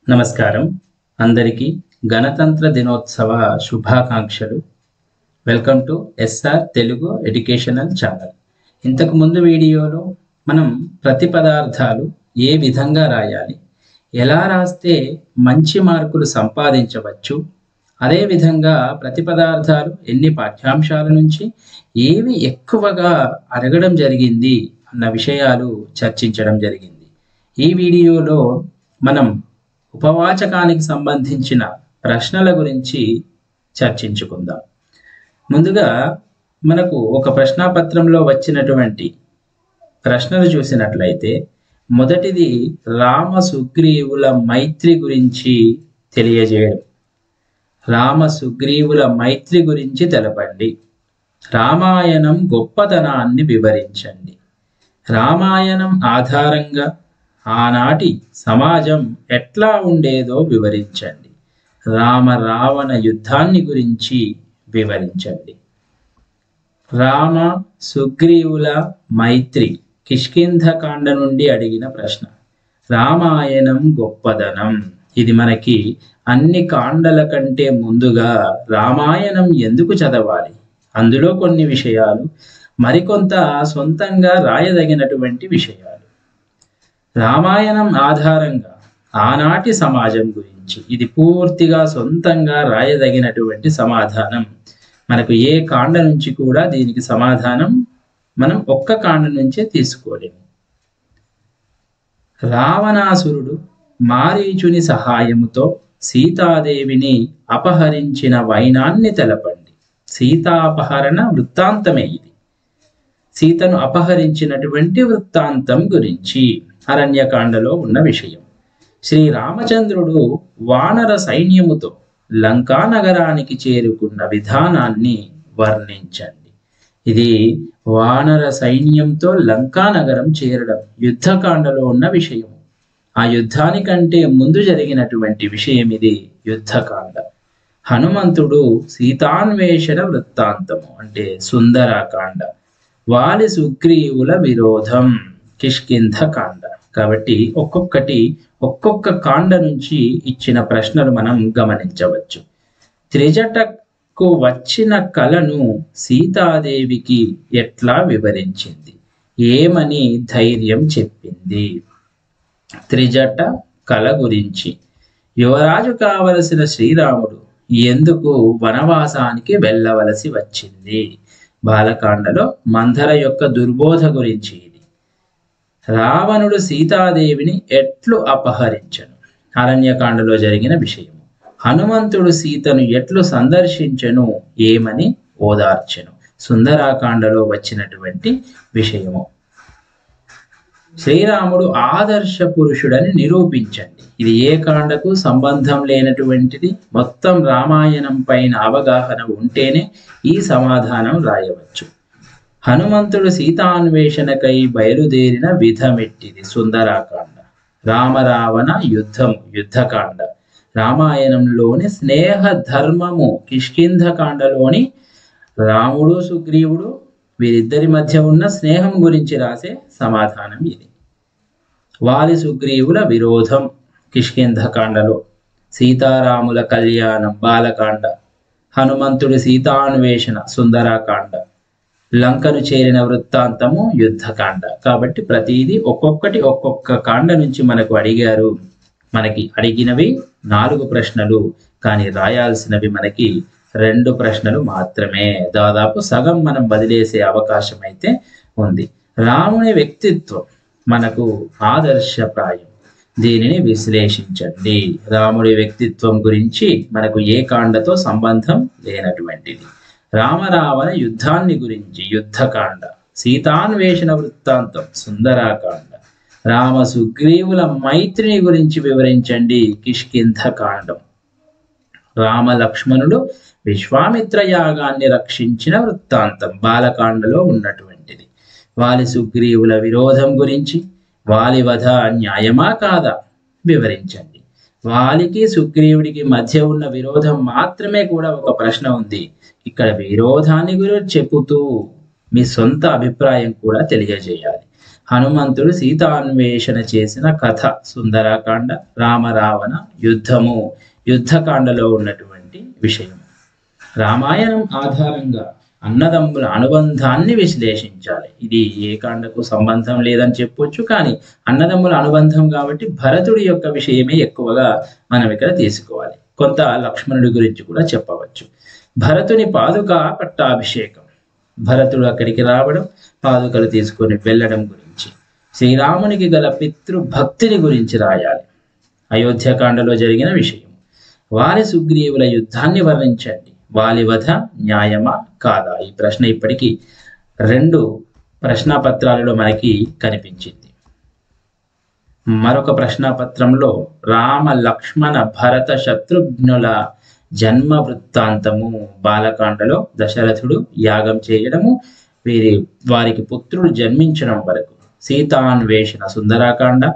నమస్కారం అందరికీ గణతంత్ర దినోత్సవ శుభాకాంక్షలు welcome to SR Telugu educational channel ఇంతకు ముందు వీడియోలో మనం ప్రతి పదార్థాలు ఏ విధంగా రాయాలి ఎలా రాస్తే మంచి మార్కులు సంపాదించవచ్చు అదేవిధంగా ప్రతి పదార్థాలు ఎన్ని పాఠ్యాంశాల నుంచి ఏవి ఎక్కువగా అడగడం జరిగింది అన్న విషయాలు చర్చించడం జరిగింది ఈ వీడియోలో మనం ఉపవాచకానికి సంబంధించిన ప్రశ్నల గురించి చర్చించుకుందాం ముందుగా మనకు ఒక ప్రశ్నాపత్రంలో వచ్చినటువంటి ప్రశ్నలు చూసినట్లయితే మొదటిది రామ సుగ్రీవుల మైత్రి గురించి తెలియజేయడం రామ సుగ్రీవుల మైత్రి గురించి తెలపండి రామాయణం గొప్పతనాన్ని వివరించండి రామాయణం ఆధారంగా ఆనాటి సమాజం ఎట్లా ఉండేదో వివరించండి రామ రావణ యుద్ధాన్ని గురించి వివరించండి రామ సుగ్రీవుల మైత్రి కిష్కింధకాండ నుండి అడిగిన ప్రశ్న రామాయణం గొప్పదనం ఇది మనకి అన్ని కాండల కంటే ముందుగా రామాయణం ఎందుకు చదవాలి అందులో కొన్ని విషయాలు మరికొంత సొంతంగా రాయదగినటువంటి విషయాలు రామాయణం ఆధారంగా ఆనాటి సమాజం గురించి ఇది పూర్తిగా సొంతంగా రాయదగినటువంటి సమాధానం మనకు ఏ కాండ నుంచి కూడా దీనికి సమాధానం మనం ఒక్క కాండ నుంచే తీసుకోలేము రావణాసురుడు మారీచుని సహాయముతో సీతాదేవిని అపహరించిన వైనాన్ని తెలపండి సీతాపహరణ వృత్తాంతమే ఇది సీతను అపహరించినటువంటి వృత్తాంతం గురించి అరణ్యకాండలో ఉన్న విషయం శ్రీరామచంద్రుడు వానర సైన్యముతో లంకా నగరానికి చేరుకున్న విధానాన్ని వర్ణించండి ఇది వానర సైన్యంతో లంకా నగరం చేరడం యుద్ధకాండలో ఉన్న విషయం ఆ యుద్ధానికంటే ముందు జరిగినటువంటి విషయం ఇది యుద్ధకాండ హనుమంతుడు సీతాన్వేషణ వృత్తాంతము అంటే సుందరాకాండ వాలి సుగ్రీవుల విరోధం కిష్కింధ కాండ కాబట్టి ఒక్కొక్కటి ఒక్కొక్క కాండ నుంచి ఇచ్చిన ప్రశ్నలు మనం గమనించవచ్చు త్రిజటకు వచ్చిన కలను సీతాదేవికి ఎట్లా వివరించింది ఏమని ధైర్యం చెప్పింది త్రిజట కళ గురించి యువరాజు కావలసిన శ్రీరాముడు ఎందుకు వనవాసానికి వెళ్ళవలసి వచ్చింది బాలకాండలో మంధర యొక్క దుర్బోధ గురించి ఇది రావణుడు సీతాదేవిని ఎట్లు అపహరించను అరణ్యకాండలో జరిగిన విషయము హనుమంతుడు సీతను ఎట్లు సందర్శించను ఏమని ఓదార్చెను సుందరాకాండలో వచ్చినటువంటి విషయము శ్రీరాముడు ఆదర్శ పురుషుడని నిరూపించండి ఇది ఏ కాండకు సంబంధం లేనటువంటిది మొత్తం రామాయణం పైన అవగాహన ఉంటేనే ఈ సమాధానం రాయవచ్చు హనుమంతుడు సీతాన్వేషణకై బయలుదేరిన విధమెట్టిది సుందరాకాండ రామరావణ యుద్ధము యుద్ధకాండ రామాయణంలోని స్నేహ ధర్మము కిష్కింధకాండలోని రాముడు సుగ్రీవుడు వీరిద్దరి మధ్య ఉన్న స్నేహం గురించి రాసే సమాధానం ఇది వాలి సుగ్రీవుల విరోధం కిష్కింధకాండలో సీతారాముల కళ్యాణం బాలకాండ హనుమంతుడి సీతాన్వేషణ సుందరాకాండ లంకను చేరిన వృత్తాంతము యుద్ధకాండ కాబట్టి ప్రతిదీ ఒక్కొక్కటి ఒక్కొక్క కాండ నుంచి మనకు అడిగారు మనకి అడిగినవి నాలుగు ప్రశ్నలు కానీ రాయాల్సినవి మనకి రెండు ప్రశ్నలు మాత్రమే దాదాపు సగం మనం వదిలేసే అవకాశం అయితే ఉంది రాముని వ్యక్తిత్వం మనకు ఆదర్శప్రాయం దీనిని విశ్లేషించండి రాముడి వ్యక్తిత్వం గురించి మనకు ఏ కాండతో సంబంధం లేనటువంటిది రామరావణ యుద్ధాన్ని గురించి యుద్ధకాండ సీతాన్వేషణ వృత్తాంతం సుందరాకాండ రామ సుగ్రీవుల మైత్రిని గురించి వివరించండి కిష్కింధ కాండం రామ లక్ష్మణుడు విశ్వామిత్ర యాగాన్ని రక్షించిన వృత్తాంతం బాలకాండలో ఉన్నటువంటిది వాలి సుగ్రీవుల విరోధం గురించి వాలి వధ న్యాయమా కాదా వివరించండి వాలికి సుగ్రీవుడికి మధ్య ఉన్న విరోధం మాత్రమే కూడా ఒక ప్రశ్న ఉంది ఇక్కడ విరోధాన్ని గురించి చెబుతూ మీ సొంత అభిప్రాయం కూడా తెలియజేయాలి హనుమంతుడు సీతాన్వేషణ చేసిన కథ సుందరాకాండ రామరావణ యుద్ధము యుద్ధకాండలో ఉన్నటువంటి విషయం రామాయణం ఆధారంగా అన్నదమ్ముల అనుబంధాన్ని విశ్లేషించాలి ఇది ఏ కాండకు సంబంధం లేదని చెప్పొచ్చు కానీ అన్నదమ్ముల అనుబంధం కాబట్టి భరతుడి యొక్క విషయమే ఎక్కువగా మనం ఇక్కడ తీసుకోవాలి కొంత లక్ష్మణుడి గురించి కూడా చెప్పవచ్చు భరతుని పాదుక పట్టాభిషేకం భరతుడు అక్కడికి రావడం పాదుకలు తీసుకొని వెళ్ళడం గురించి శ్రీరామునికి గల పితృ భక్తిని గురించి రాయాలి అయోధ్యకాండలో జరిగిన విషయం వారి సుగ్రీవుల యుద్ధాన్ని వర్ణించండి వాలి వధ న్యాయమా కాదా ఈ ప్రశ్న ఇప్పటికీ రెండు ప్రశ్నాపత్రాలలో మనకి కనిపించింది మరొక ప్రశ్నాపత్రంలో రామ లక్ష్మణ భరత శత్రుఘ్నుల జన్మ వృత్తాంతము బాలకాండలో దశరథుడు యాగం చేయడము వీరి వారికి పుత్రుడు జన్మించడం వరకు సీతాన్వేషణ సుందరాకాండ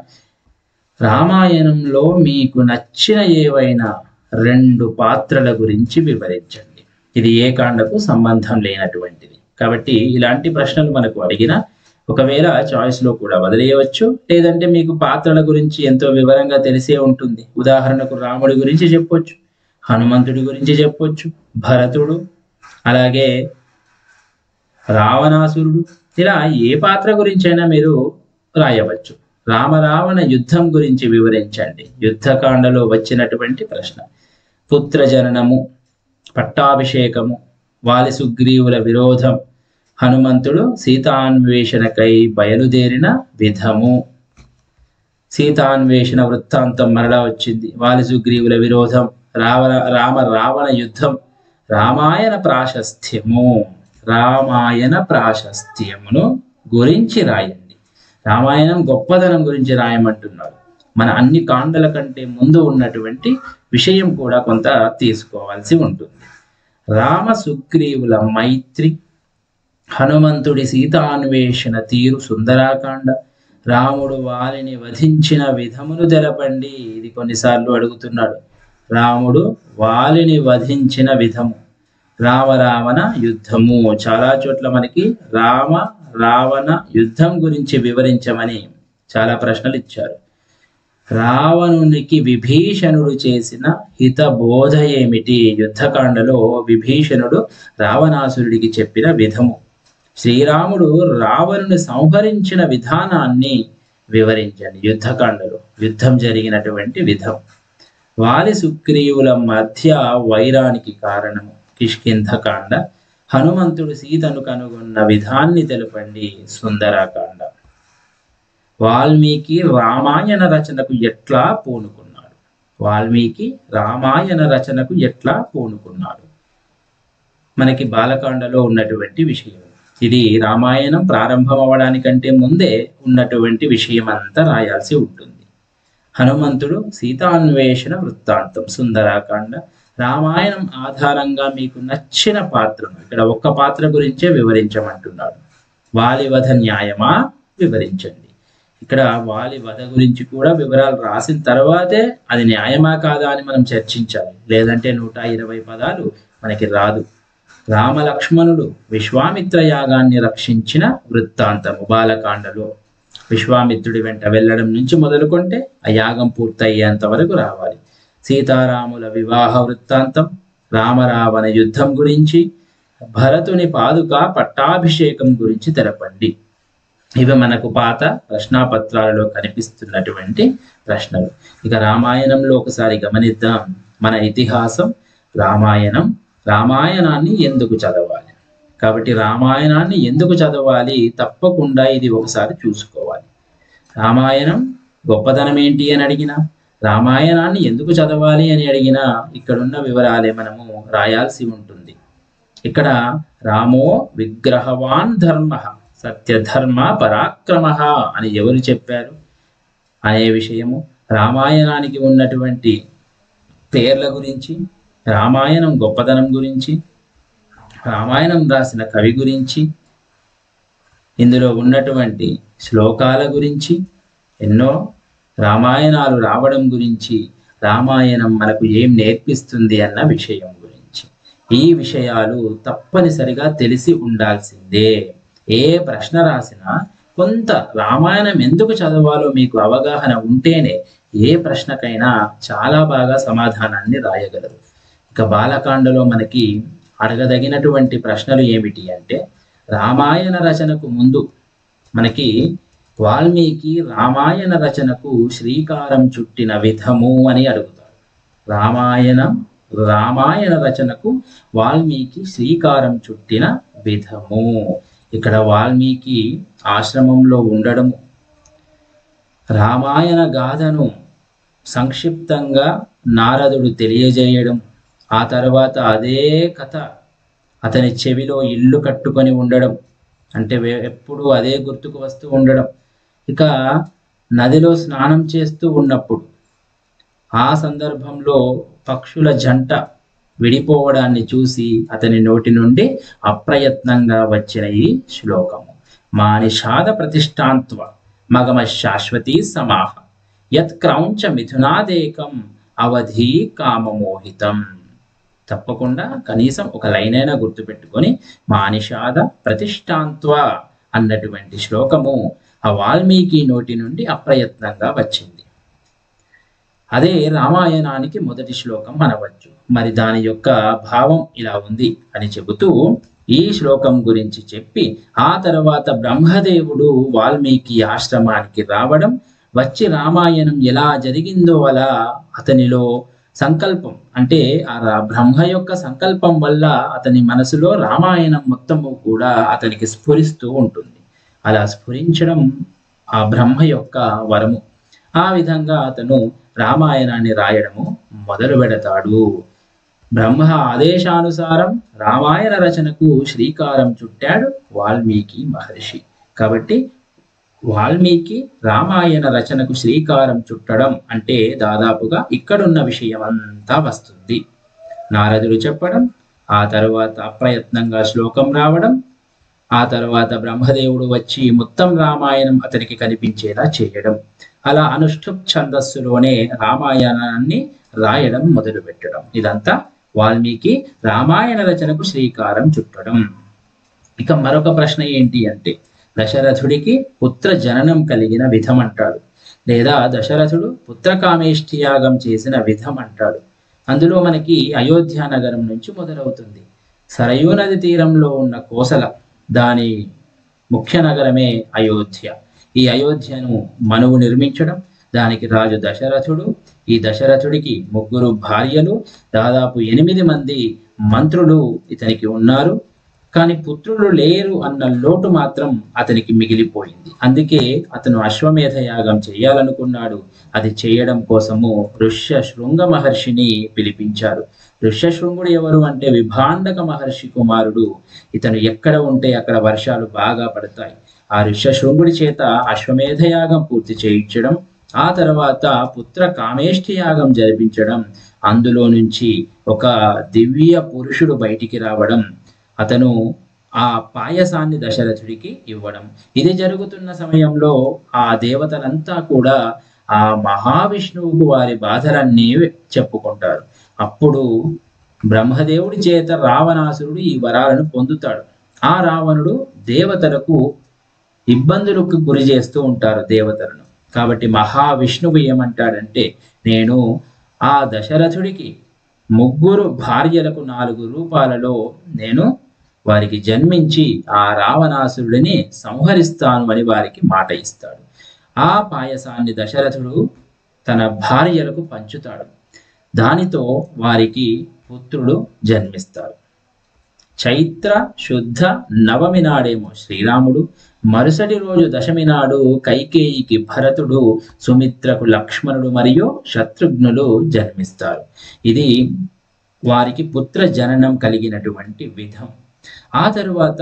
రామాయణంలో మీకు నచ్చిన ఏవైనా రెండు పాత్రల గురించి వివరించండి ఇది ఏ కాండకు సంబంధం లేనటువంటిది కాబట్టి ఇలాంటి ప్రశ్నలు మనకు అడిగిన ఒకవేళ చాయిస్ లో కూడా వదిలేయవచ్చు లేదంటే మీకు పాత్రల గురించి ఎంతో వివరంగా తెలిసే ఉంటుంది ఉదాహరణకు రాముడి గురించి చెప్పొచ్చు హనుమంతుడి గురించి చెప్పొచ్చు భరతుడు అలాగే రావణాసురుడు ఇలా ఏ పాత్ర గురించైనా మీరు రాయవచ్చు రామరావణ యుద్ధం గురించి వివరించండి యుద్ధకాండలో వచ్చినటువంటి ప్రశ్న పుత్ర జననము పట్టాభిషేకము వాలి సుగ్రీవుల విరోధం హనుమంతుడు సీతాన్వేషణకై బయలుదేరిన విధము సీతాన్వేషణ వృత్తాంతం మరలా వచ్చింది వాలి సుగ్రీవుల విరోధం రావణ రామ రావణ యుద్ధం రామాయణ ప్రాశస్త్యము రామాయణ ప్రాశస్త్యమును గురించి రాయండి రామాయణం గొప్పదనం గురించి రాయమంటున్నారు మన అన్ని కాండల కంటే ముందు ఉన్నటువంటి విషయం కూడా కొంత తీసుకోవాల్సి ఉంటుంది రామ సుగ్రీవుల మైత్రి హనుమంతుడి సీతాన్వేషణ తీరు సుందరాకాండ రాముడు వారిని వధించిన విధమును తెలపండి ఇది కొన్నిసార్లు అడుగుతున్నాడు రాముడు వాలిని వధించిన విధము రామ రావణ యుద్ధము చాలా చోట్ల మనకి రామ రావణ యుద్ధం గురించి వివరించమని చాలా ప్రశ్నలు ఇచ్చారు రావణునికి విభీషణుడు చేసిన హిత బోధ ఏమిటి యుద్ధకాండలో విభీషణుడు రావణాసురుడికి చెప్పిన విధము శ్రీరాముడు రావణుని సంహరించిన విధానాన్ని వివరించండి యుద్ధకాండలో యుద్ధం జరిగినటువంటి విధం వాలి సుగ్రీవుల మధ్య వైరానికి కారణము కిష్కింధకాండ హనుమంతుడు సీతను కనుగొన్న విధాన్ని తెలుపండి సుందరాకాండ వాల్మీకి రామాయణ రచనకు ఎట్లా పూనుకున్నాడు వాల్మీకి రామాయణ రచనకు ఎట్లా పూనుకున్నాడు మనకి బాలకాండలో ఉన్నటువంటి విషయం ఇది రామాయణం ప్రారంభం అవ్వడానికంటే ముందే ఉన్నటువంటి విషయం అంతా రాయాల్సి ఉంటుంది హనుమంతుడు సీతాన్వేషణ వృత్తాంతం సుందరాకాండ రామాయణం ఆధారంగా మీకు నచ్చిన పాత్రను ఇక్కడ ఒక్క పాత్ర గురించే వివరించమంటున్నాడు వాలివధ న్యాయమా వివరించండి ఇక్కడ వాలి వధ గురించి కూడా వివరాలు రాసిన తర్వాతే అది న్యాయమా కాదా అని మనం చర్చించాలి లేదంటే నూట ఇరవై పదాలు మనకి రాదు రామలక్ష్మణుడు విశ్వామిత్ర యాగాన్ని రక్షించిన వృత్తాంతము బాలకాండలో విశ్వామిత్రుడి వెంట వెళ్ళడం నుంచి మొదలుకుంటే ఆ యాగం పూర్తయ్యేంత వరకు రావాలి సీతారాముల వివాహ వృత్తాంతం రామరావణ యుద్ధం గురించి భరతుని పాదుక పట్టాభిషేకం గురించి తెలపండి ఇవి మనకు పాత ప్రశ్నాపత్రాలలో కనిపిస్తున్నటువంటి ప్రశ్నలు ఇక రామాయణంలో ఒకసారి గమనిద్దాం మన ఇతిహాసం రామాయణం రామాయణాన్ని ఎందుకు చదవాలి కాబట్టి రామాయణాన్ని ఎందుకు చదవాలి తప్పకుండా ఇది ఒకసారి చూసుకోవాలి రామాయణం గొప్పతనం ఏంటి అని అడిగినా రామాయణాన్ని ఎందుకు చదవాలి అని అడిగినా ఇక్కడున్న వివరాలే మనము రాయాల్సి ఉంటుంది ఇక్కడ రామో విగ్రహవాన్ ధర్మ సత్యధర్మ పరాక్రమ అని ఎవరు చెప్పారు అనే విషయము రామాయణానికి ఉన్నటువంటి పేర్ల గురించి రామాయణం గొప్పతనం గురించి రామాయణం రాసిన కవి గురించి ఇందులో ఉన్నటువంటి శ్లోకాల గురించి ఎన్నో రామాయణాలు రావడం గురించి రామాయణం మనకు ఏం నేర్పిస్తుంది అన్న విషయం గురించి ఈ విషయాలు తప్పనిసరిగా తెలిసి ఉండాల్సిందే ఏ ప్రశ్న రాసినా కొంత రామాయణం ఎందుకు చదవాలో మీకు అవగాహన ఉంటేనే ఏ ప్రశ్నకైనా చాలా బాగా సమాధానాన్ని రాయగలరు ఇక బాలకాండలో మనకి అడగదగినటువంటి ప్రశ్నలు ఏమిటి అంటే రామాయణ రచనకు ముందు మనకి వాల్మీకి రామాయణ రచనకు శ్రీకారం చుట్టిన విధము అని అడుగుతారు రామాయణం రామాయణ రచనకు వాల్మీకి శ్రీకారం చుట్టిన విధము ఇక్కడ వాల్మీకి ఆశ్రమంలో ఉండడము రామాయణ గాథను సంక్షిప్తంగా నారదుడు తెలియజేయడం ఆ తర్వాత అదే కథ అతని చెవిలో ఇల్లు కట్టుకొని ఉండడం అంటే వే- ఎప్పుడు అదే గుర్తుకు వస్తూ ఉండడం ఇక నదిలో స్నానం చేస్తూ ఉన్నప్పుడు ఆ సందర్భంలో పక్షుల జంట విడిపోవడాన్ని చూసి అతని నోటి నుండి అప్రయత్నంగా వచ్చిన ఈ శ్లోకము మా నిషాద ప్రతిష్టాంత్వ మగమ శాశ్వతీ సమాహ యత్ క్రౌంచ మిథునాదేకం అవధి కామమోహితం తప్పకుండా కనీసం ఒక లైన్ అయినా గుర్తుపెట్టుకొని మా నిషాద ప్రతిష్టాంత్వ అన్నటువంటి శ్లోకము ఆ వాల్మీకి నోటి నుండి అప్రయత్నంగా వచ్చింది అదే రామాయణానికి మొదటి శ్లోకం అనవచ్చు మరి దాని యొక్క భావం ఇలా ఉంది అని చెబుతూ ఈ శ్లోకం గురించి చెప్పి ఆ తర్వాత బ్రహ్మదేవుడు వాల్మీకి ఆశ్రమానికి రావడం వచ్చి రామాయణం ఎలా జరిగిందో అలా అతనిలో సంకల్పం అంటే ఆ రా- బ్రహ్మ యొక్క సంకల్పం వల్ల అతని మనసులో రామాయణం మొత్తము కూడా అతనికి స్ఫురిస్తూ ఉంటుంది అలా స్ఫురించడం ఆ బ్రహ్మ యొక్క వరము ఆ విధంగా అతను రామాయణాన్ని రాయడము మొదలు పెడతాడు బ్రహ్మ ఆదేశానుసారం రామాయణ రచనకు శ్రీకారం చుట్టాడు వాల్మీకి మహర్షి కాబట్టి వాల్మీకి రామాయణ రచనకు శ్రీకారం చుట్టడం అంటే దాదాపుగా ఇక్కడున్న విషయం అంతా వస్తుంది నారదుడు చెప్పడం ఆ తర్వాత అప్రయత్నంగా శ్లోకం రావడం ఆ తర్వాత బ్రహ్మదేవుడు వచ్చి మొత్తం రామాయణం అతనికి కనిపించేలా చేయడం అలా అనుష్ఠుప్ ఛందస్సులోనే రామాయణాన్ని రాయడం మొదలు పెట్టడం ఇదంతా వాల్మీకి రామాయణ రచనకు శ్రీకారం చుట్టడం ఇక మరొక ప్రశ్న ఏంటి అంటే దశరథుడికి పుత్ర జననం కలిగిన విధం అంటాడు లేదా దశరథుడు పుత్రకామేష్టి యాగం చేసిన విధం అంటాడు అందులో మనకి అయోధ్య నగరం నుంచి మొదలవుతుంది సరయూ నది తీరంలో ఉన్న కోసల దాని ముఖ్య నగరమే అయోధ్య ఈ అయోధ్యను మనువు నిర్మించడం దానికి రాజు దశరథుడు ఈ దశరథుడికి ముగ్గురు భార్యలు దాదాపు ఎనిమిది మంది మంత్రులు ఇతనికి ఉన్నారు కానీ పుత్రులు లేరు అన్న లోటు మాత్రం అతనికి మిగిలిపోయింది అందుకే అతను అశ్వమేధ యాగం చేయాలనుకున్నాడు అది చేయడం కోసము ఋష్య శృంగ మహర్షిని పిలిపించారు ఋష్యశృంగుడు ఎవరు అంటే విభాండక మహర్షి కుమారుడు ఇతను ఎక్కడ ఉంటే అక్కడ వర్షాలు బాగా పడతాయి ఆ ఋష్యశృంగుడి చేత అశ్వమేధ యాగం పూర్తి చేయించడం ఆ తర్వాత పుత్ర కామేష్టి యాగం జరిపించడం అందులో నుంచి ఒక దివ్య పురుషుడు బయటికి రావడం అతను ఆ పాయసాన్ని దశరథుడికి ఇవ్వడం ఇది జరుగుతున్న సమయంలో ఆ దేవతలంతా కూడా ఆ మహావిష్ణువుకు వారి బాధలన్నీ చెప్పుకుంటారు అప్పుడు బ్రహ్మదేవుడి చేత రావణాసురుడు ఈ వరాలను పొందుతాడు ఆ రావణుడు దేవతలకు ఇబ్బందులకు గురి చేస్తూ ఉంటారు దేవతలను కాబట్టి మహావిష్ణువు ఏమంటాడంటే నేను ఆ దశరథుడికి ముగ్గురు భార్యలకు నాలుగు రూపాలలో నేను వారికి జన్మించి ఆ రావణాసురుడిని సంహరిస్తాను అని వారికి మాట ఇస్తాడు ఆ పాయసాన్ని దశరథుడు తన భార్యలకు పంచుతాడు దానితో వారికి పుత్రుడు జన్మిస్తాడు చైత్ర శుద్ధ నవమి నాడేమో శ్రీరాముడు మరుసటి రోజు దశమి నాడు కైకేయికి భరతుడు సుమిత్రకు లక్ష్మణుడు మరియు శత్రుఘ్నులు జన్మిస్తారు ఇది వారికి పుత్ర జననం కలిగినటువంటి విధం ఆ తరువాత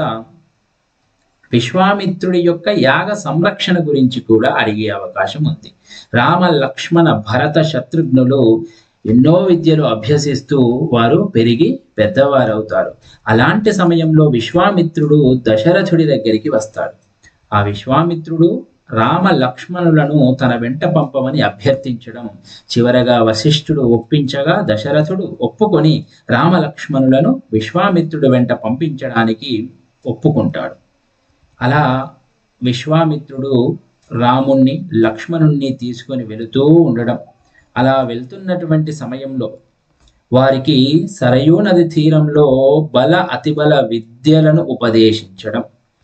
విశ్వామిత్రుడి యొక్క యాగ సంరక్షణ గురించి కూడా అడిగే అవకాశం ఉంది రామ లక్ష్మణ భరత శత్రుఘ్నులు ఎన్నో విద్యలు అభ్యసిస్తూ వారు పెరిగి పెద్దవారవుతారు అలాంటి సమయంలో విశ్వామిత్రుడు దశరథుడి దగ్గరికి వస్తాడు ఆ విశ్వామిత్రుడు రామ లక్ష్మణులను తన వెంట పంపమని అభ్యర్థించడం చివరగా వశిష్ఠుడు ఒప్పించగా దశరథుడు ఒప్పుకొని రామ లక్ష్మణులను విశ్వామిత్రుడు వెంట పంపించడానికి ఒప్పుకుంటాడు అలా విశ్వామిత్రుడు రాముణ్ణి లక్ష్మణుణ్ణి తీసుకొని వెళుతూ ఉండడం అలా వెళ్తున్నటువంటి సమయంలో వారికి సరయూ నది తీరంలో బల అతిబల విద్యలను ఉపదేశించడం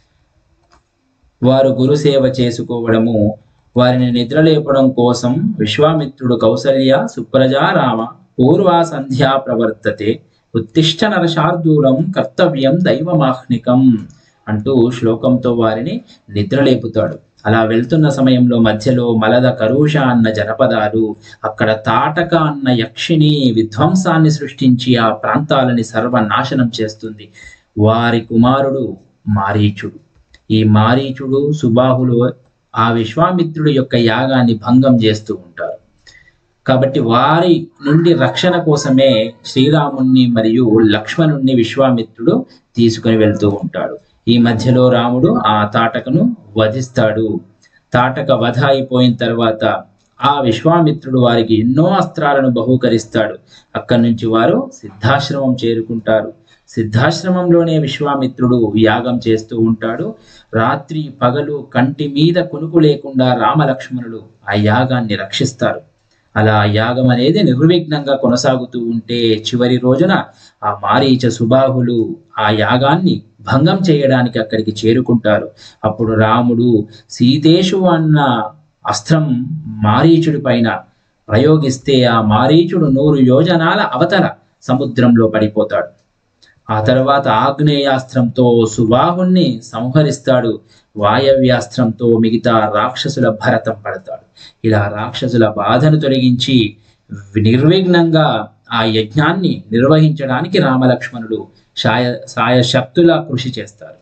వారు గురు సేవ చేసుకోవడము వారిని నిద్రలేపడం కోసం విశ్వామిత్రుడు కౌసల్య సుప్రజారామ పూర్వా సంధ్యా ప్రవర్తతే ఉత్తిష్ట నరశార్దూలం కర్తవ్యం దైవమాహ్నికం అంటూ శ్లోకంతో వారిని నిద్రలేపుతాడు అలా వెళ్తున్న సమయంలో మధ్యలో మలద కరుష అన్న జనపదాలు అక్కడ తాటక అన్న యక్షిణి విధ్వంసాన్ని సృష్టించి ఆ ప్రాంతాలని సర్వనాశనం చేస్తుంది వారి కుమారుడు మారీచుడు ఈ మారీచుడు సుబాహులు ఆ విశ్వామిత్రుడు యొక్క యాగాన్ని భంగం చేస్తూ ఉంటారు కాబట్టి వారి నుండి రక్షణ కోసమే శ్రీరాముణ్ణి మరియు లక్ష్మణుణ్ణి విశ్వామిత్రుడు తీసుకుని వెళ్తూ ఉంటాడు ఈ మధ్యలో రాముడు ఆ తాటకను వధిస్తాడు తాటక వధ అయిపోయిన తర్వాత ఆ విశ్వామిత్రుడు వారికి ఎన్నో అస్త్రాలను బహూకరిస్తాడు అక్కడి నుంచి వారు సిద్ధాశ్రమం చేరుకుంటారు సిద్ధాశ్రమంలోనే విశ్వామిత్రుడు యాగం చేస్తూ ఉంటాడు రాత్రి పగలు కంటి మీద కొనుకు లేకుండా రామలక్ష్మణుడు ఆ యాగాన్ని రక్షిస్తారు అలా యాగం అనేది నిర్విఘ్నంగా కొనసాగుతూ ఉంటే చివరి రోజున ఆ మారీచ సుబాహులు ఆ యాగాన్ని భంగం చేయడానికి అక్కడికి చేరుకుంటారు అప్పుడు రాముడు సీతేషు అన్న అస్త్రం మారీచుడి పైన ప్రయోగిస్తే ఆ మారీచుడు నూరు యోజనాల అవతల సముద్రంలో పడిపోతాడు ఆ తర్వాత ఆగ్నేయాస్త్రంతో సుబాహుణ్ణి సంహరిస్తాడు వాయవ్యాస్త్రంతో మిగతా రాక్షసుల భరతం పడతాడు ఇలా రాక్షసుల బాధను తొలగించి నిర్విఘ్నంగా ఆ యజ్ఞాన్ని నిర్వహించడానికి రామలక్ష్మణుడు సాయ సాయశక్తులా కృషి చేస్తారు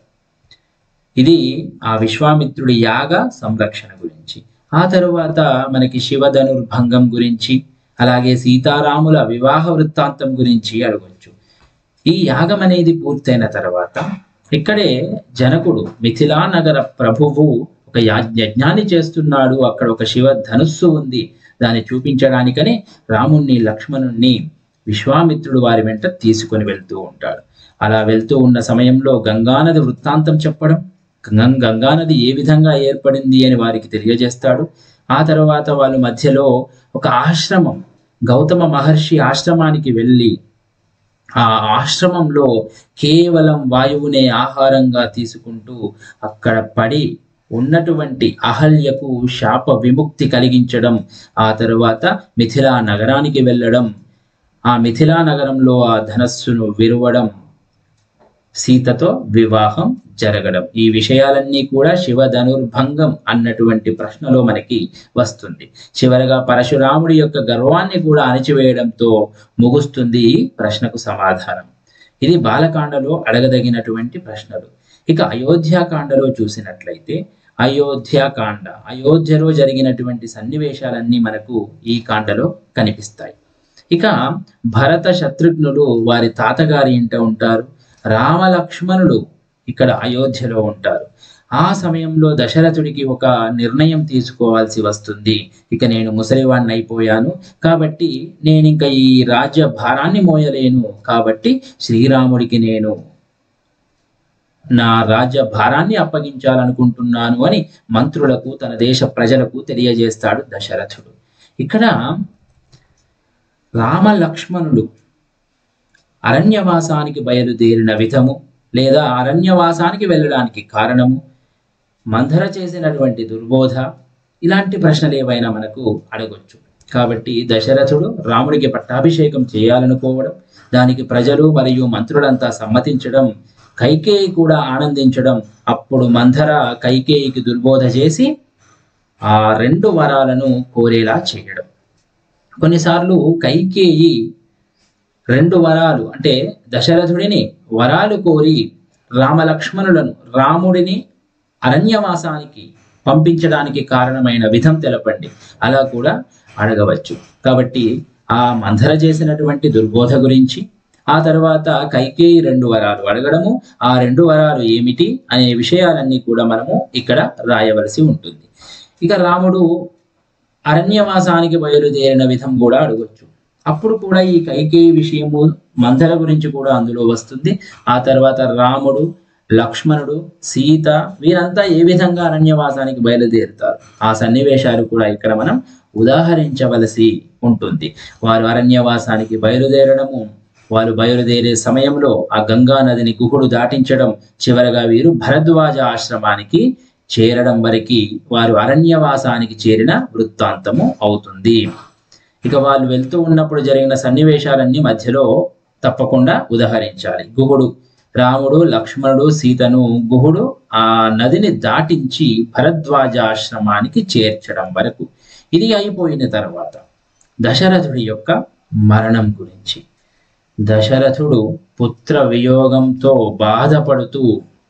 ఇది ఆ విశ్వామిత్రుడి యాగ సంరక్షణ గురించి ఆ తరువాత మనకి శివధనుర్భంగం గురించి అలాగే సీతారాముల వివాహ వృత్తాంతం గురించి అడగొచ్చు ఈ యాగం అనేది పూర్తయిన తర్వాత ఇక్కడే జనకుడు మిథిలా నగర ప్రభువు ఒక యా- యజ్ఞాన్ని చేస్తున్నాడు అక్కడ ఒక శివ ధనుస్సు ఉంది దాన్ని చూపించడానికని రాముణ్ణి లక్ష్మణుణ్ణి విశ్వామిత్రుడు వారి వెంట తీసుకొని వెళ్తూ ఉంటాడు అలా వెళ్తూ ఉన్న సమయంలో గంగానది వృత్తాంతం చెప్పడం గం- గంగానది ఏ విధంగా ఏర్పడింది అని వారికి తెలియజేస్తాడు ఆ తర్వాత వాళ్ళు మధ్యలో ఒక ఆశ్రమం గౌతమ మహర్షి ఆశ్రమానికి వెళ్ళి ఆ ఆశ్రమంలో కేవలం వాయువునే ఆహారంగా తీసుకుంటూ అక్కడ పడి ఉన్నటువంటి అహల్యకు శాప విముక్తి కలిగించడం ఆ తరువాత మిథిలా నగరానికి వెళ్ళడం ఆ మిథిలా నగరంలో ఆ ధనస్సును విరవడం సీతతో వివాహం జరగడం ఈ విషయాలన్నీ కూడా శివ ధనుర్భంగం అన్నటువంటి ప్రశ్నలో మనకి వస్తుంది చివరగా పరశురాముడి యొక్క గర్వాన్ని కూడా అణిచివేయడంతో ముగుస్తుంది ఈ ప్రశ్నకు సమాధానం ఇది బాలకాండలో అడగదగినటువంటి ప్రశ్నలు ఇక అయోధ్యాకాండలో చూసినట్లయితే అయోధ్యాకాండ అయోధ్యలో జరిగినటువంటి సన్నివేశాలన్నీ మనకు ఈ కాండలో కనిపిస్తాయి ఇక భరత శత్రుఘ్నులు వారి తాతగారి ఇంట ఉంటారు రామలక్ష్మణుడు ఇక్కడ అయోధ్యలో ఉంటారు ఆ సమయంలో దశరథుడికి ఒక నిర్ణయం తీసుకోవాల్సి వస్తుంది ఇక నేను ముసలివాణ్ణి అయిపోయాను కాబట్టి నేను ఇంకా ఈ రాజ్య భారాన్ని మోయలేను కాబట్టి శ్రీరాముడికి నేను నా రాజ్య భారాన్ని అప్పగించాలనుకుంటున్నాను అని మంత్రులకు తన దేశ ప్రజలకు తెలియజేస్తాడు దశరథుడు ఇక్కడ రామ లక్ష్మణుడు అరణ్యవాసానికి బయలుదేరిన విధము లేదా అరణ్యవాసానికి వెళ్ళడానికి కారణము మంధర చేసినటువంటి దుర్బోధ ఇలాంటి ప్రశ్నలు ఏవైనా మనకు అడగొచ్చు కాబట్టి దశరథుడు రాముడికి పట్టాభిషేకం చేయాలనుకోవడం దానికి ప్రజలు మరియు మంత్రులంతా సమ్మతించడం కైకేయి కూడా ఆనందించడం అప్పుడు మంధర కైకేయికి దుర్బోధ చేసి ఆ రెండు వరాలను కోరేలా చేయడం కొన్నిసార్లు కైకేయి రెండు వరాలు అంటే దశరథుడిని వరాలు కోరి రామలక్ష్మణులను రాముడిని అరణ్యవాసానికి పంపించడానికి కారణమైన విధం తెలపండి అలా కూడా అడగవచ్చు కాబట్టి ఆ మంధర చేసినటువంటి దుర్బోధ గురించి ఆ తర్వాత కైకేయి రెండు వరాలు అడగడము ఆ రెండు వరాలు ఏమిటి అనే విషయాలన్నీ కూడా మనము ఇక్కడ రాయవలసి ఉంటుంది ఇక రాముడు అరణ్యవాసానికి బయలుదేరిన విధం కూడా అడగొచ్చు అప్పుడు కూడా ఈ కైకేయి విషయము మందర గురించి కూడా అందులో వస్తుంది ఆ తర్వాత రాముడు లక్ష్మణుడు సీత వీరంతా ఏ విధంగా అరణ్యవాసానికి బయలుదేరుతారు ఆ సన్నివేశాలు కూడా ఇక్కడ మనం ఉదాహరించవలసి ఉంటుంది వారు అరణ్యవాసానికి బయలుదేరడము వారు బయలుదేరే సమయంలో ఆ గంగా నదిని గుహుడు దాటించడం చివరగా వీరు భరద్వాజ ఆశ్రమానికి చేరడం వరకు వారు అరణ్యవాసానికి చేరిన వృత్తాంతము అవుతుంది ఇక వాళ్ళు వెళ్తూ ఉన్నప్పుడు జరిగిన సన్నివేశాలన్నీ మధ్యలో తప్పకుండా ఉదహరించాలి గుహుడు రాముడు లక్ష్మణుడు సీతను గుహుడు ఆ నదిని దాటించి భరద్వాజ ఆశ్రమానికి చేర్చడం వరకు ఇది అయిపోయిన తర్వాత దశరథుడి యొక్క మరణం గురించి దశరథుడు పుత్ర వియోగంతో బాధపడుతూ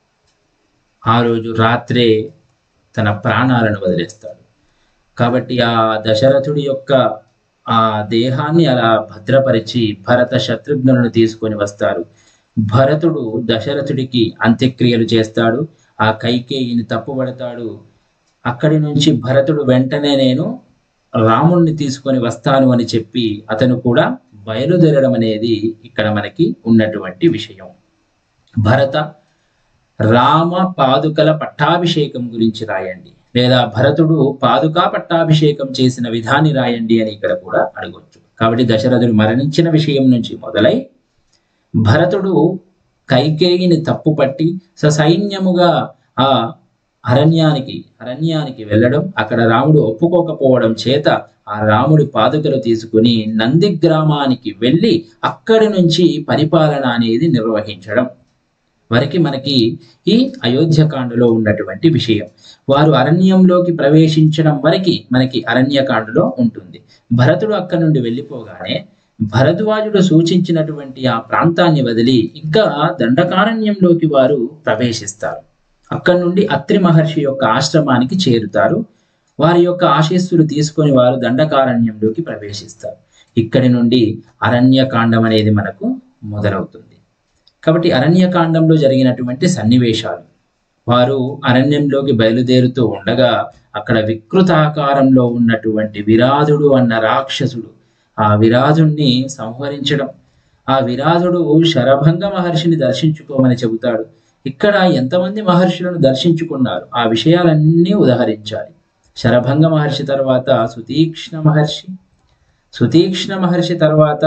ఆ రోజు రాత్రే తన ప్రాణాలను వదిలేస్తాడు కాబట్టి ఆ దశరథుడి యొక్క ఆ దేహాన్ని అలా భద్రపరిచి భరత శత్రుఘ్నులను తీసుకొని వస్తారు భరతుడు దశరథుడికి అంత్యక్రియలు చేస్తాడు ఆ కైకేయిని తప్పుపడతాడు అక్కడి నుంచి భరతుడు వెంటనే నేను రాముణ్ణి తీసుకొని వస్తాను అని చెప్పి అతను కూడా బయలుదేరడం అనేది ఇక్కడ మనకి ఉన్నటువంటి విషయం భరత రామ పాదుకల పట్టాభిషేకం గురించి రాయండి లేదా భరతుడు పాదుకా పట్టాభిషేకం చేసిన విధాన్ని రాయండి అని ఇక్కడ కూడా అడగొచ్చు కాబట్టి దశరథుడు మరణించిన విషయం నుంచి మొదలై భరతుడు కైకేయిని తప్పుపట్టి ససైన్యముగా ఆ అరణ్యానికి అరణ్యానికి వెళ్ళడం అక్కడ రాముడు ఒప్పుకోకపోవడం చేత ఆ రాముడి పాదుకలు తీసుకుని నంది గ్రామానికి వెళ్ళి అక్కడి నుంచి పరిపాలన అనేది నిర్వహించడం వరకు మనకి ఈ అయోధ్యకాండలో ఉన్నటువంటి విషయం వారు అరణ్యంలోకి ప్రవేశించడం వరకు మనకి అరణ్యకాండలో ఉంటుంది భరతుడు అక్కడి నుండి వెళ్ళిపోగానే భరద్వాజుడు సూచించినటువంటి ఆ ప్రాంతాన్ని వదిలి ఇంకా దండకారణ్యంలోకి వారు ప్రవేశిస్తారు అక్కడి నుండి అత్రి మహర్షి యొక్క ఆశ్రమానికి చేరుతారు వారి యొక్క ఆశీస్సులు తీసుకొని వారు దండకారణ్యంలోకి ప్రవేశిస్తారు ఇక్కడి నుండి అరణ్యకాండం అనేది మనకు మొదలవుతుంది కాబట్టి అరణ్యకాండంలో జరిగినటువంటి సన్నివేశాలు వారు అరణ్యంలోకి బయలుదేరుతూ ఉండగా అక్కడ వికృతాకారంలో ఉన్నటువంటి విరాధుడు అన్న రాక్షసుడు ఆ విరాధుణ్ణి సంహరించడం ఆ విరాధుడు శరభంగ మహర్షిని దర్శించుకోమని చెబుతాడు ఇక్కడ ఎంతమంది మహర్షులను దర్శించుకున్నారు ఆ విషయాలన్నీ ఉదహరించాలి శరభంగ మహర్షి తర్వాత సుతీక్ష్ణ మహర్షి సుతీక్ష్ణ మహర్షి తర్వాత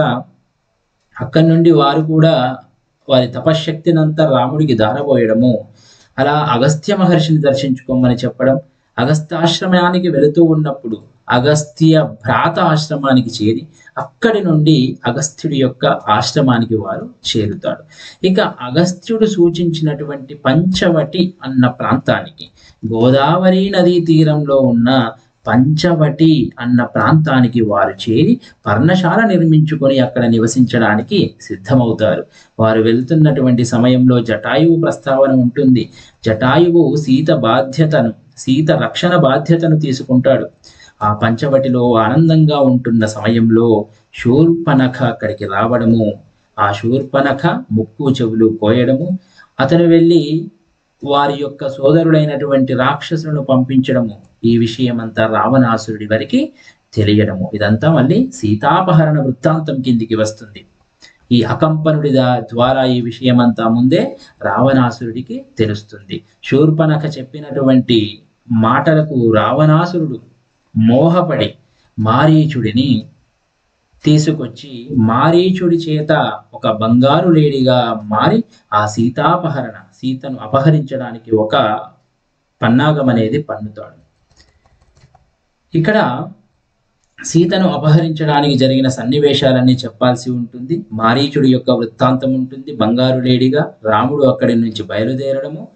అక్కడి నుండి వారు కూడా వారి తపశ్శక్తినంతా రాముడికి దారబోయడము అలా అగస్త్య మహర్షిని దర్శించుకోమని చెప్పడం అగస్త్యాశ్రమానికి వెళుతూ ఉన్నప్పుడు అగస్త్య భ్రాత ఆశ్రమానికి చేరి అక్కడి నుండి అగస్త్యుడి యొక్క ఆశ్రమానికి వారు చేరుతాడు ఇక అగస్త్యుడు సూచించినటువంటి పంచవటి అన్న ప్రాంతానికి గోదావరి నదీ తీరంలో ఉన్న పంచవటి అన్న ప్రాంతానికి వారు చేరి పర్ణశాల నిర్మించుకొని అక్కడ నివసించడానికి సిద్ధమవుతారు వారు వెళ్తున్నటువంటి సమయంలో జటాయువు ప్రస్తావన ఉంటుంది జటాయువు సీత బాధ్యతను సీత రక్షణ బాధ్యతను తీసుకుంటాడు ఆ పంచవటిలో ఆనందంగా ఉంటున్న సమయంలో శూర్పనఖ అక్కడికి రావడము ఆ శూర్పనఖ ముక్కు చెవులు కోయడము అతను వెళ్ళి వారి యొక్క సోదరుడైనటువంటి రాక్షసులను పంపించడము ఈ విషయమంతా రావణాసురుడి వరకు తెలియడము ఇదంతా మళ్ళీ సీతాపహరణ వృత్తాంతం కిందికి వస్తుంది ఈ అకంపనుడి దా- ద్వారా ఈ విషయమంతా ముందే రావణాసురుడికి తెలుస్తుంది శూర్పనఖ చెప్పినటువంటి మాటలకు రావణాసురుడు మోహపడి మారీచుడిని తీసుకొచ్చి మారీచుడి చేత ఒక బంగారు లేడిగా మారి ఆ సీతాపహరణ సీతను అపహరించడానికి ఒక పన్నాగం అనేది పన్నుతాడు ఇక్కడ సీతను అపహరించడానికి జరిగిన సన్నివేశాలన్నీ చెప్పాల్సి ఉంటుంది మారీచుడి యొక్క వృత్తాంతం ఉంటుంది బంగారు లేడిగా రాముడు అక్కడి నుంచి బయలుదేరడము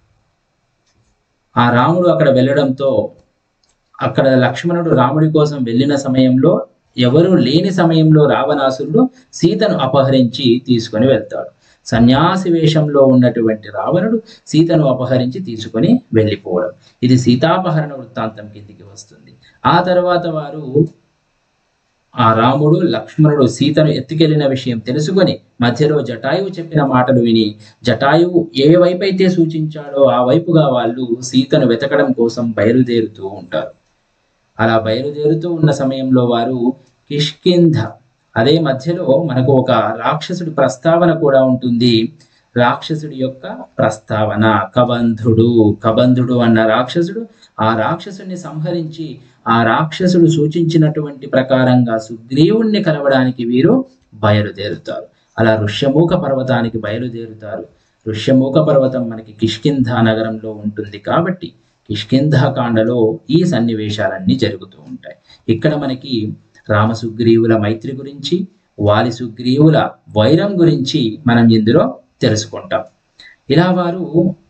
ఆ రాముడు అక్కడ వెళ్ళడంతో అక్కడ లక్ష్మణుడు రాముడి కోసం వెళ్ళిన సమయంలో ఎవరు లేని సమయంలో రావణాసురుడు సీతను అపహరించి తీసుకొని వెళ్తాడు సన్యాసి వేషంలో ఉన్నటువంటి రావణుడు సీతను అపహరించి తీసుకొని వెళ్ళిపోవడం ఇది సీతాపహరణ వృత్తాంతం కిందికి వస్తుంది ఆ తర్వాత వారు ఆ రాముడు లక్ష్మణుడు సీతను ఎత్తుకెళ్లిన విషయం తెలుసుకొని మధ్యలో జటాయువు చెప్పిన మాటలు విని జటాయువు ఏ వైపు అయితే సూచించాడో ఆ వైపుగా వాళ్ళు సీతను వెతకడం కోసం బయలుదేరుతూ ఉంటారు అలా బయలుదేరుతూ ఉన్న సమయంలో వారు కిష్కింధ అదే మధ్యలో మనకు ఒక రాక్షసుడి ప్రస్తావన కూడా ఉంటుంది రాక్షసుడి యొక్క ప్రస్తావన కబంధుడు కబంధుడు అన్న రాక్షసుడు ఆ రాక్షసుని సంహరించి ఆ రాక్షసుడు సూచించినటువంటి ప్రకారంగా సుగ్రీవుణ్ణి కలవడానికి వీరు బయలుదేరుతారు అలా ఋష్యమూక పర్వతానికి బయలుదేరుతారు ఋష్యమూక పర్వతం మనకి కిష్కింధ నగరంలో ఉంటుంది కాబట్టి కిష్కింధ కాండలో ఈ సన్నివేశాలన్నీ జరుగుతూ ఉంటాయి ఇక్కడ మనకి రామ సుగ్రీవుల మైత్రి గురించి వాలి సుగ్రీవుల వైరం గురించి మనం ఇందులో తెలుసుకుంటాం ఇలా వారు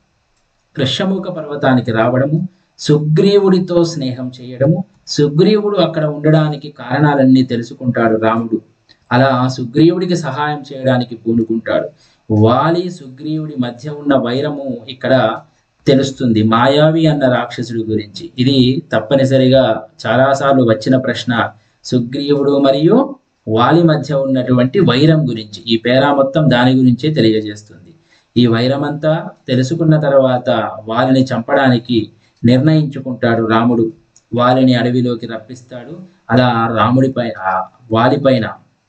కృష్ణముఖ పర్వతానికి రావడము సుగ్రీవుడితో స్నేహం చేయడము సుగ్రీవుడు అక్కడ ఉండడానికి కారణాలన్నీ తెలుసుకుంటాడు రాముడు అలా సుగ్రీవుడికి సహాయం చేయడానికి పూనుకుంటాడు వాలి సుగ్రీవుడి మధ్య ఉన్న వైరము ఇక్కడ తెలుస్తుంది మాయావి అన్న రాక్షసుడి గురించి ఇది తప్పనిసరిగా చాలాసార్లు వచ్చిన ప్రశ్న సుగ్రీవుడు మరియు వాలి మధ్య ఉన్నటువంటి వైరం గురించి ఈ పేరా మొత్తం దాని గురించే తెలియజేస్తుంది ఈ వైరం అంతా తెలుసుకున్న తర్వాత వాలిని చంపడానికి నిర్ణయించుకుంటాడు రాముడు వాలిని అడవిలోకి రప్పిస్తాడు అలా రాముడిపై ఆ వాలిపైన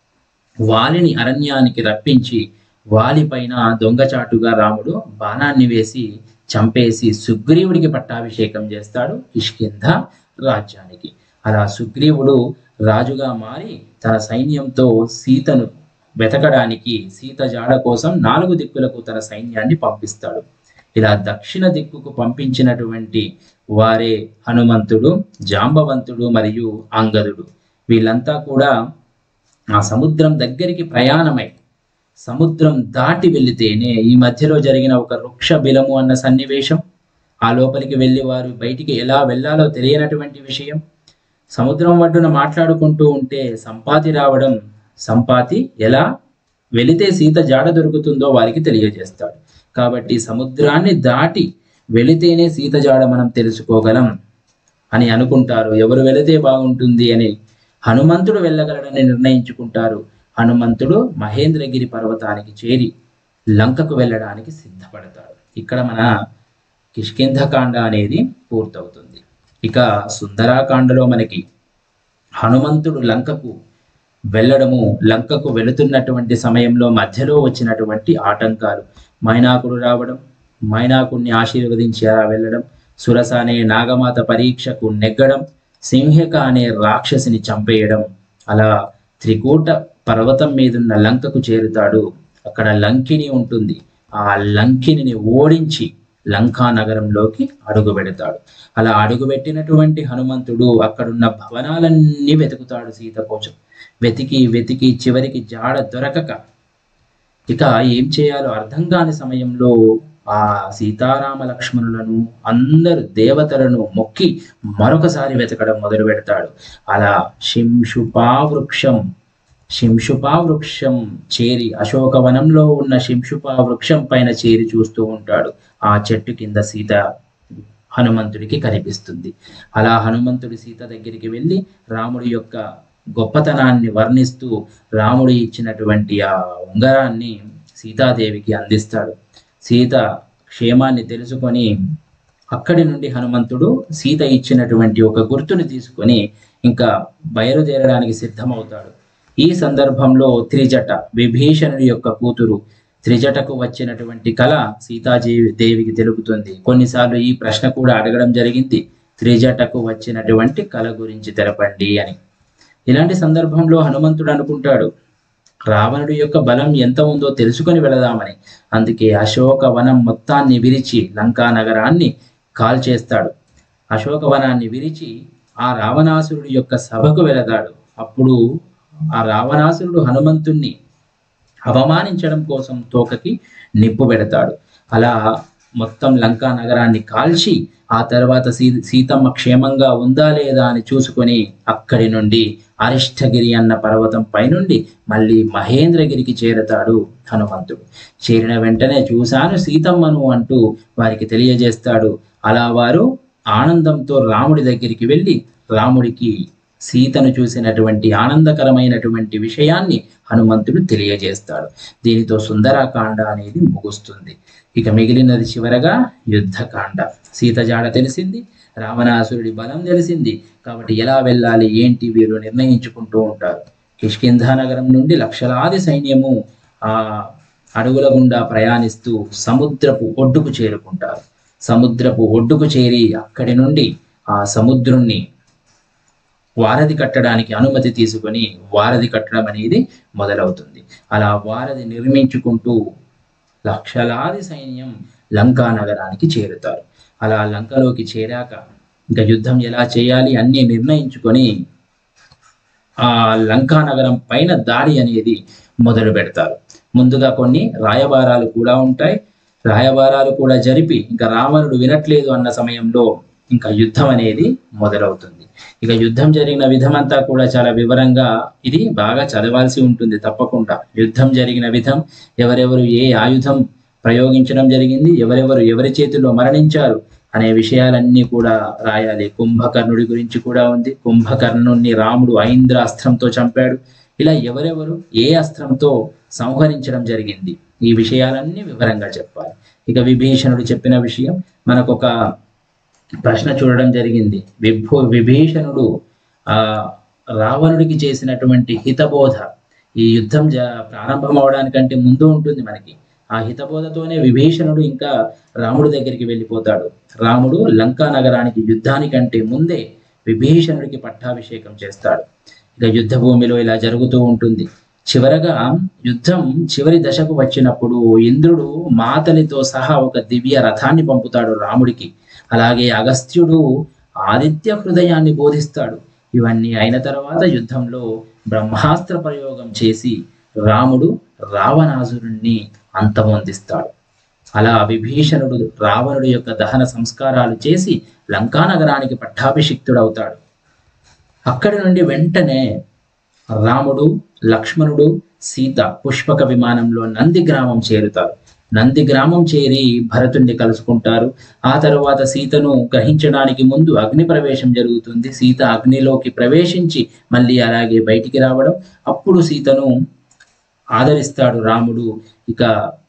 వాలిని అరణ్యానికి రప్పించి వాలిపైన దొంగచాటుగా రాముడు బాణాన్ని వేసి చంపేసి సుగ్రీవుడికి పట్టాభిషేకం చేస్తాడు కిష్కింధ రాజ్యానికి అలా సుగ్రీవుడు రాజుగా మారి తన సైన్యంతో సీతను వెతకడానికి సీత జాడ కోసం నాలుగు దిక్కులకు తన సైన్యాన్ని పంపిస్తాడు ఇలా దక్షిణ దిక్కుకు పంపించినటువంటి వారే హనుమంతుడు జాంబవంతుడు మరియు అంగదుడు వీళ్ళంతా కూడా ఆ సముద్రం దగ్గరికి ప్రయాణమై సముద్రం దాటి వెళితేనే ఈ మధ్యలో జరిగిన ఒక వృక్ష బిలము అన్న సన్నివేశం ఆ లోపలికి వెళ్ళి వారు బయటికి ఎలా వెళ్ళాలో తెలియనటువంటి విషయం సముద్రం ఒడ్డున మాట్లాడుకుంటూ ఉంటే సంపాతి రావడం సంపాతి ఎలా వెళితే సీత జాడ దొరుకుతుందో వారికి తెలియజేస్తాడు కాబట్టి సముద్రాన్ని దాటి వెళితేనే సీత జాడ మనం తెలుసుకోగలం అని అనుకుంటారు ఎవరు వెళితే బాగుంటుంది అని హనుమంతుడు వెళ్ళగలడని నిర్ణయించుకుంటారు హనుమంతుడు మహేంద్రగిరి పర్వతానికి చేరి లంకకు వెళ్ళడానికి సిద్ధపడతాడు ఇక్కడ మన కిష్కింధకాండ అనేది పూర్తవుతుంది ఇక సుందరాకాండలో మనకి హనుమంతుడు లంకకు వెళ్ళడము లంకకు వెళుతున్నటువంటి సమయంలో మధ్యలో వచ్చినటువంటి ఆటంకాలు మైనాకుడు రావడం మైనాకుడిని ఆశీర్వదించి అలా వెళ్ళడం సురస అనే నాగమాత పరీక్షకు నెగ్గడం సింహిక అనే రాక్షసిని చంపేయడం అలా త్రికూట పర్వతం మీదున్న లంకకు చేరుతాడు అక్కడ లంకిని ఉంటుంది ఆ లంకిని ఓడించి లంకా నగరంలోకి అడుగు పెడతాడు అలా అడుగు పెట్టినటువంటి హనుమంతుడు అక్కడున్న భవనాలన్నీ వెతుకుతాడు సీత కోసం వెతికి వెతికి చివరికి జాడ దొరకక ఇక ఏం చేయాలో అర్థం కాని సమయంలో ఆ సీతారామ లక్ష్మణులను అందరు దేవతలను మొక్కి మరొకసారి వెతకడం మొదలు పెడతాడు అలా శింషుపా వృక్షం శింషుపా వృక్షం చేరి అశోకవనంలో ఉన్న శింషుపా వృక్షం పైన చేరి చూస్తూ ఉంటాడు ఆ చెట్టు కింద సీత హనుమంతుడికి కనిపిస్తుంది అలా హనుమంతుడి సీత దగ్గరికి వెళ్ళి రాముడి యొక్క గొప్పతనాన్ని వర్ణిస్తూ రాముడు ఇచ్చినటువంటి ఆ ఉంగరాన్ని సీతాదేవికి అందిస్తాడు సీత క్షేమాన్ని తెలుసుకొని అక్కడి నుండి హనుమంతుడు సీత ఇచ్చినటువంటి ఒక గుర్తుని తీసుకొని ఇంకా బయలుదేరడానికి సిద్ధమవుతాడు ఈ సందర్భంలో త్రిజట విభీషణుడి యొక్క కూతురు త్రిజటకు వచ్చినటువంటి కళ సీతాజీవి దేవికి తెలుపుతుంది కొన్నిసార్లు ఈ ప్రశ్న కూడా అడగడం జరిగింది త్రిజటకు వచ్చినటువంటి కళ గురించి తెలపండి అని ఇలాంటి సందర్భంలో హనుమంతుడు అనుకుంటాడు రావణుడి యొక్క బలం ఎంత ఉందో తెలుసుకొని వెళదామని అందుకే అశోక వనం మొత్తాన్ని విరిచి లంకా నగరాన్ని కాల్చేస్తాడు అశోక వనాన్ని విరిచి ఆ రావణాసురుడి యొక్క సభకు వెళతాడు అప్పుడు ఆ రావణాసురుడు హనుమంతుణ్ణి అవమానించడం కోసం తోకకి నిప్పు పెడతాడు అలా మొత్తం లంకా నగరాన్ని కాల్చి ఆ తర్వాత సీ సీతమ్మ క్షేమంగా ఉందా లేదా అని చూసుకొని అక్కడి నుండి అరిష్టగిరి అన్న పర్వతం పైనుండి మళ్ళీ మహేంద్రగిరికి చేరతాడు హనుమంతుడు చేరిన వెంటనే చూశాను సీతమ్మను అంటూ వారికి తెలియజేస్తాడు అలా వారు ఆనందంతో రాముడి దగ్గరికి వెళ్ళి రాముడికి సీతను చూసినటువంటి ఆనందకరమైనటువంటి విషయాన్ని హనుమంతుడు తెలియజేస్తాడు దీనితో సుందరాకాండ అనేది ముగుస్తుంది ఇక మిగిలినది చివరగా యుద్ధకాండ సీత జాడ తెలిసింది రావణాసురుడి బలం తెలిసింది కాబట్టి ఎలా వెళ్ళాలి ఏంటి వీరు నిర్ణయించుకుంటూ ఉంటారు కిష్కింధ నగరం నుండి లక్షలాది సైన్యము ఆ అడవుల గుండా ప్రయాణిస్తూ సముద్రపు ఒడ్డుకు చేరుకుంటారు సముద్రపు ఒడ్డుకు చేరి అక్కడి నుండి ఆ సముద్రుణ్ణి వారధి కట్టడానికి అనుమతి తీసుకొని వారధి కట్టడం అనేది మొదలవుతుంది అలా వారధి నిర్మించుకుంటూ లక్షలాది సైన్యం లంకా నగరానికి చేరుతారు అలా లంకలోకి చేరాక ఇంకా యుద్ధం ఎలా చేయాలి అన్నీ నిర్ణయించుకొని ఆ లంకా నగరం పైన దాడి అనేది మొదలు పెడతారు ముందుగా కొన్ని రాయబారాలు కూడా ఉంటాయి రాయబారాలు కూడా జరిపి ఇంకా రావణుడు వినట్లేదు అన్న సమయంలో ఇంకా యుద్ధం అనేది మొదలవుతుంది ఇక యుద్ధం జరిగిన విధమంతా కూడా చాలా వివరంగా ఇది బాగా చదవాల్సి ఉంటుంది తప్పకుండా యుద్ధం జరిగిన విధం ఎవరెవరు ఏ ఆయుధం ప్రయోగించడం జరిగింది ఎవరెవరు ఎవరి చేతిలో మరణించారు అనే విషయాలన్నీ కూడా రాయాలి కుంభకర్ణుడి గురించి కూడా ఉంది కుంభకర్ణుణ్ణి రాముడు ఐంద్ర అస్త్రంతో చంపాడు ఇలా ఎవరెవరు ఏ అస్త్రంతో సంహరించడం జరిగింది ఈ విషయాలన్నీ వివరంగా చెప్పాలి ఇక విభీషణుడు చెప్పిన విషయం మనకొక ప్రశ్న చూడడం జరిగింది విభూ విభీషణుడు ఆ రావణుడికి చేసినటువంటి హితబోధ ఈ యుద్ధం జ ప్రారంభం అవడానికంటే ముందు ఉంటుంది మనకి ఆ హితబోధతోనే విభీషణుడు ఇంకా రాముడి దగ్గరికి వెళ్ళిపోతాడు రాముడు లంకా నగరానికి యుద్ధానికంటే ముందే విభీషణుడికి పట్టాభిషేకం చేస్తాడు ఇక యుద్ధ భూమిలో ఇలా జరుగుతూ ఉంటుంది చివరగా యుద్ధం చివరి దశకు వచ్చినప్పుడు ఇంద్రుడు మాతలితో సహా ఒక దివ్య రథాన్ని పంపుతాడు రాముడికి అలాగే అగస్త్యుడు ఆదిత్య హృదయాన్ని బోధిస్తాడు ఇవన్నీ అయిన తర్వాత యుద్ధంలో బ్రహ్మాస్త్ర ప్రయోగం చేసి రాముడు రావణాసురుణ్ణి అంతమొందిస్తాడు అలా విభీషణుడు రావణుడి యొక్క దహన సంస్కారాలు చేసి లంకా నగరానికి పట్టాభిషిక్తుడవుతాడు అక్కడి నుండి వెంటనే రాముడు లక్ష్మణుడు సీత పుష్పక విమానంలో నంది గ్రామం చేరుతారు నంది గ్రామం చేరి భరతుణ్ణి కలుసుకుంటారు ఆ తరువాత సీతను గ్రహించడానికి ముందు అగ్ని ప్రవేశం జరుగుతుంది సీత అగ్నిలోకి ప్రవేశించి మళ్ళీ అలాగే బయటికి రావడం అప్పుడు సీతను ఆదరిస్తాడు రాముడు ఇక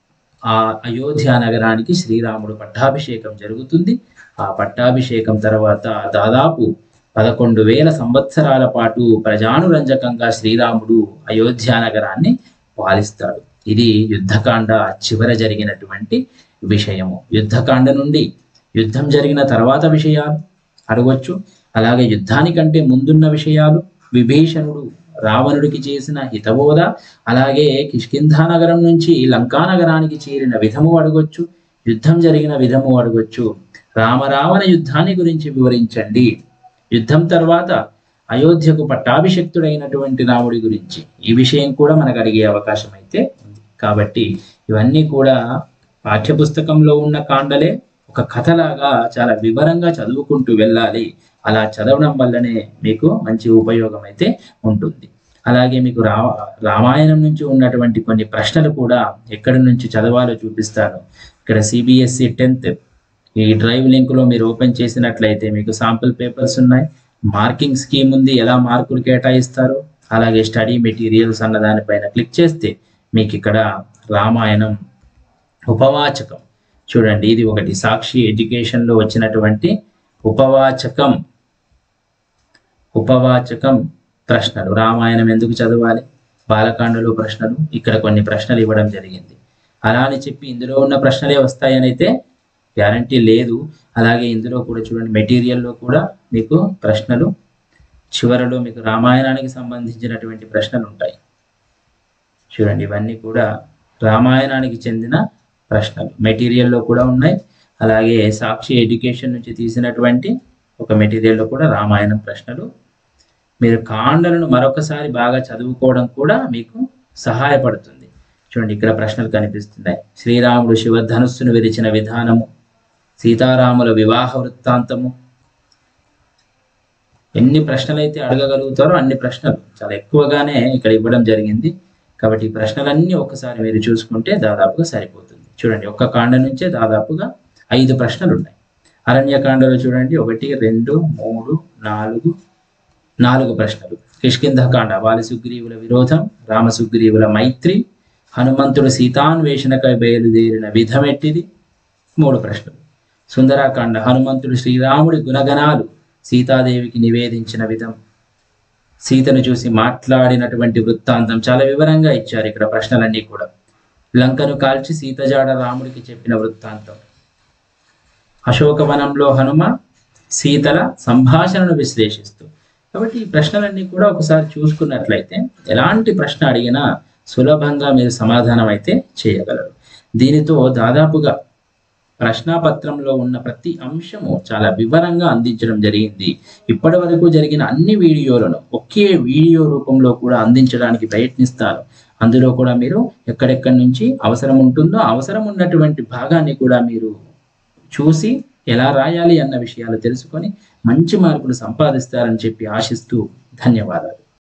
ఆ అయోధ్య నగరానికి శ్రీరాముడు పట్టాభిషేకం జరుగుతుంది ఆ పట్టాభిషేకం తర్వాత దాదాపు పదకొండు వేల సంవత్సరాల పాటు ప్రజానురంజకంగా శ్రీరాముడు అయోధ్య నగరాన్ని పాలిస్తాడు ఇది యుద్ధకాండ చివర జరిగినటువంటి విషయము యుద్ధకాండ నుండి యుద్ధం జరిగిన తర్వాత విషయాలు అడగొచ్చు అలాగే యుద్ధానికంటే ముందున్న విషయాలు విభీషణుడు రావణుడికి చేసిన హితబోధ అలాగే కిష్కింధా నగరం నుంచి లంకా నగరానికి చేరిన విధము అడగొచ్చు యుద్ధం జరిగిన విధము అడగొచ్చు రామరావణ యుద్ధాన్ని గురించి వివరించండి యుద్ధం తర్వాత అయోధ్యకు పట్టాభిషక్తుడైనటువంటి రాముడి గురించి ఈ విషయం కూడా మనకు అడిగే అవకాశం అయితే ఉంది కాబట్టి ఇవన్నీ కూడా పాఠ్యపుస్తకంలో ఉన్న కాండలే ఒక కథలాగా చాలా వివరంగా చదువుకుంటూ వెళ్ళాలి అలా చదవడం వల్లనే మీకు మంచి ఉపయోగం అయితే ఉంటుంది అలాగే మీకు రా రామాయణం నుంచి ఉన్నటువంటి కొన్ని ప్రశ్నలు కూడా ఎక్కడి నుంచి చదవాలో చూపిస్తాను ఇక్కడ సిబిఎస్ఈ టెన్త్ ఈ డ్రైవ్ లింక్ లో మీరు ఓపెన్ చేసినట్లయితే మీకు శాంపుల్ పేపర్స్ ఉన్నాయి మార్కింగ్ స్కీమ్ ఉంది ఎలా మార్కులు కేటాయిస్తారు అలాగే స్టడీ మెటీరియల్స్ అన్న దానిపైన క్లిక్ చేస్తే మీకు ఇక్కడ రామాయణం ఉపవాచకం చూడండి ఇది ఒకటి సాక్షి ఎడ్యుకేషన్ లో వచ్చినటువంటి ఉపవాచకం ఉపవాచకం ప్రశ్నలు రామాయణం ఎందుకు చదవాలి బాలకాండలో ప్రశ్నలు ఇక్కడ కొన్ని ప్రశ్నలు ఇవ్వడం జరిగింది అలా అని చెప్పి ఇందులో ఉన్న ప్రశ్నలే వస్తాయని అయితే గ్యారంటీ లేదు అలాగే ఇందులో కూడా చూడండి మెటీరియల్లో కూడా మీకు ప్రశ్నలు చివరలో మీకు రామాయణానికి సంబంధించినటువంటి ప్రశ్నలు ఉంటాయి చూడండి ఇవన్నీ కూడా రామాయణానికి చెందిన ప్రశ్నలు మెటీరియల్లో కూడా ఉన్నాయి అలాగే సాక్షి ఎడ్యుకేషన్ నుంచి తీసినటువంటి ఒక మెటీరియల్లో కూడా రామాయణం ప్రశ్నలు మీరు కాండలను మరొకసారి బాగా చదువుకోవడం కూడా మీకు సహాయపడుతుంది చూడండి ఇక్కడ ప్రశ్నలు కనిపిస్తున్నాయి శ్రీరాముడు శివధనుస్సును విరిచిన విధానము సీతారాముల వివాహ వృత్తాంతము ఎన్ని ప్రశ్నలు అయితే అడగగలుగుతారో అన్ని ప్రశ్నలు చాలా ఎక్కువగానే ఇక్కడ ఇవ్వడం జరిగింది కాబట్టి ఈ ప్రశ్నలన్నీ ఒక్కసారి మీరు చూసుకుంటే దాదాపుగా సరిపోతుంది చూడండి ఒక్క కాండ నుంచే దాదాపుగా ఐదు ప్రశ్నలు ఉన్నాయి అరణ్యకాండలో చూడండి ఒకటి రెండు మూడు నాలుగు నాలుగు ప్రశ్నలు కిష్కింధకాండ వాలి సుగ్రీవుల విరోధం రామ సుగ్రీవుల మైత్రి హనుమంతుడు సీతాన్వేషణకై బయలుదేరిన విధమెట్టిది మూడు ప్రశ్నలు సుందరాకాండ హనుమంతుడు శ్రీరాముడి గుణగణాలు సీతాదేవికి నివేదించిన విధం సీతను చూసి మాట్లాడినటువంటి వృత్తాంతం చాలా వివరంగా ఇచ్చారు ఇక్కడ ప్రశ్నలన్నీ కూడా లంకను కాల్చి సీతజాడ రాముడికి చెప్పిన వృత్తాంతం అశోకవనంలో హనుమ సీతల సంభాషణను విశ్లేషిస్తూ కాబట్టి ఈ ప్రశ్నలన్నీ కూడా ఒకసారి చూసుకున్నట్లయితే ఎలాంటి ప్రశ్న అడిగినా సులభంగా మీరు సమాధానం అయితే చేయగలరు దీనితో దాదాపుగా ప్రశ్నాపత్రంలో ఉన్న ప్రతి అంశము చాలా వివరంగా అందించడం జరిగింది ఇప్పటి వరకు జరిగిన అన్ని వీడియోలను ఒకే వీడియో రూపంలో కూడా అందించడానికి ప్రయత్నిస్తాను అందులో కూడా మీరు ఎక్కడెక్కడి నుంచి అవసరం ఉంటుందో అవసరం ఉన్నటువంటి భాగాన్ని కూడా మీరు చూసి ఎలా రాయాలి అన్న విషయాలు తెలుసుకొని మంచి మార్కులు సంపాదిస్తారని చెప్పి ఆశిస్తూ ధన్యవాదాలు